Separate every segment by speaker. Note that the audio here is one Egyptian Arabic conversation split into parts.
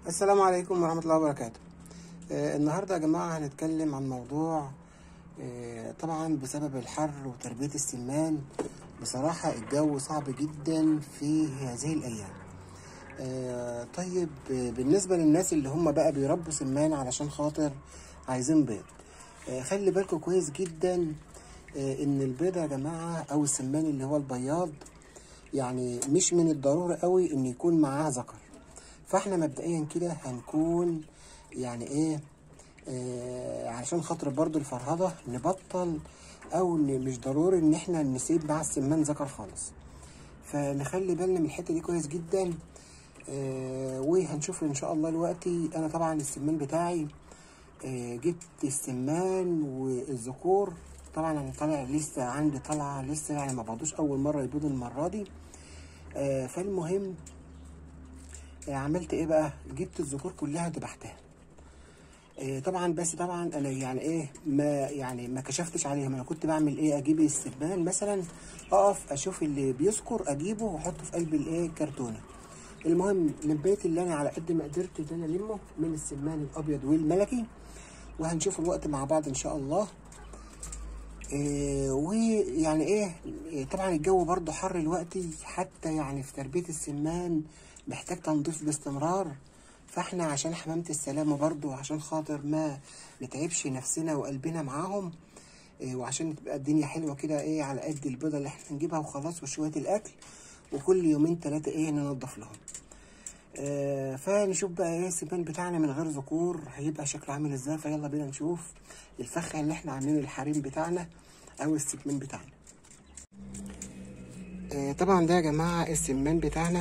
Speaker 1: السلام عليكم ورحمة الله وبركاته آه النهاردة يا جماعة هنتكلم عن موضوع آه طبعا بسبب الحر وتربية السمان بصراحة الجو صعب جدا في هذه الأيام آه طيب آه بالنسبة للناس اللي هم بقى بيربوا سمان علشان خاطر عايزين بيض آه خلي بالكم كويس جدا آه ان البيض يا جماعة او السمان اللي هو البياض يعني مش من الضروري قوي ان يكون معاه ذكر فاحنا مبدئيا كده هنكون يعني ايه آه علشان خاطر برضو الفرهدة نبطل او ن- مش ضروري ان احنا نسيب مع السمان ذكر خالص فنخلي بالنا من الحتة دي كويس جدا آه وهنشوف ان شاء الله دلوقتي انا طبعا السمان بتاعي آه جبت السمان والذكور طبعا انا طالع لسه عندي طالعه لسه يعني ما بعضوش اول مره يبيضوا المره دي آه فالمهم آه، عملت ايه بقى جبت الذكور كلها ذبحتها آه، طبعا بس طبعا انا يعني ايه ما يعني ما كشفتش عليهم انا كنت بعمل ايه اجيب السبان مثلا اقف اشوف اللي بيذكر اجيبه واحطه في قلب الايه الكرتونه المهم لميت اللي انا على قد ما قدرت ان انا المه من السمان الابيض والملكي وهنشوف الوقت مع بعض ان شاء الله إيه ويعني ايه إيه، طبعا الجو برضه حر دلوقتي حتى يعني في تربية السمان محتاج تنظيف باستمرار فاحنا عشان حمامة السلامة برضه عشان خاطر ما نتعبش نفسنا وقلبنا معاهم إيه وعشان تبقى الدنيا حلوة كده ايه على قد البيضة اللي احنا نجيبها وخلاص وشوية الأكل وكل يومين تلاتة ايه ننضف لهم آه، فنشوف بقى ايه السمان بتاعنا من غير ذكور هيبقى شكله عامل ازاي فيلا بينا نشوف الفخ اللي احنا عاملينه الحريم بتاعنا او السمان بتاعنا آه، طبعا ده يا جماعة السمان بتاعنا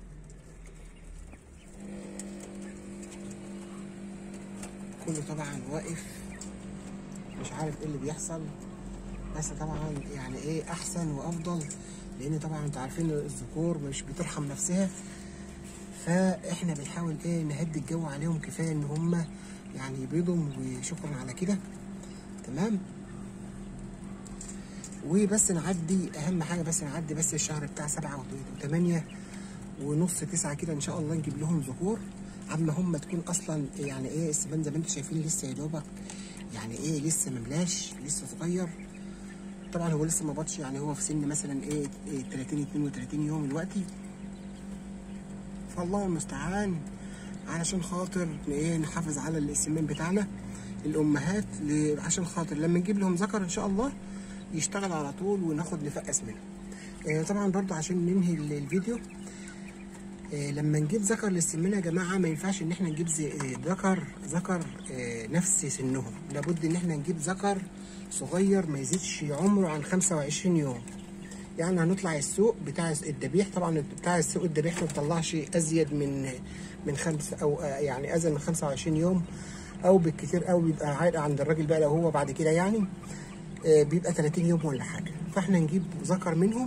Speaker 1: كله طبعا واقف مش عارف ايه اللي بيحصل بس طبعا يعني ايه احسن وافضل لان طبعا انتوا عارفين الذكور مش بترحم نفسها فاحنا بنحاول ايه نهدي الجو عليهم كفايه ان هم يعني يبيضوا وشكرا على كده تمام وبس نعدي اهم حاجه بس نعدي بس الشهر بتاع سبعة وثمانية ونص تسعة كده ان شاء الله نجيب لهم ذكور اما هم تكون اصلا يعني ايه السمان زي ما انتم شايفين لسه يا دوبك يعني ايه لسه مملاش لسه صغير طبعا هو لسه ما بطش يعني هو في سن مثلا ايه, إيه 30 32 يوم دلوقتي فالله المستعان علشان خاطر ايه نحافظ على السمان بتاعنا الامهات ل- عشان خاطر لما نجيب لهم ذكر ان شاء الله يشتغل على طول وناخد نفقس منه آه طبعا برضو عشان ننهي ال- الفيديو آه لما نجيب ذكر للسمان يا جماعه ما ينفعش ان احنا نجيب زي- آه، ذكر ذكر آه نفس سنهم لابد ان احنا نجيب ذكر صغير ما يزيدش عمره عن 25 يوم يعني هنطلع السوق بتاع الذبيح طبعا بتاع السوق الذبيح ما بيطلعش ازيد من من خمسة او آه، يعني ازيد من 25 يوم او بالكتير قوي بيبقى عائد عند الراجل بقى لو هو بعد كده يعني آه، بيبقى 30 يوم ولا حاجه فاحنا نجيب ذكر منهم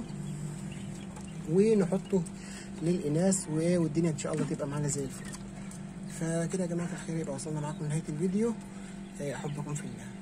Speaker 1: ونحطه للاناث و- والدنيا ان شاء الله تبقى معانا زي الفل فكده يا جماعه الخير يبقى وصلنا معاكم لنهايه الفيديو آه، احبكم في الله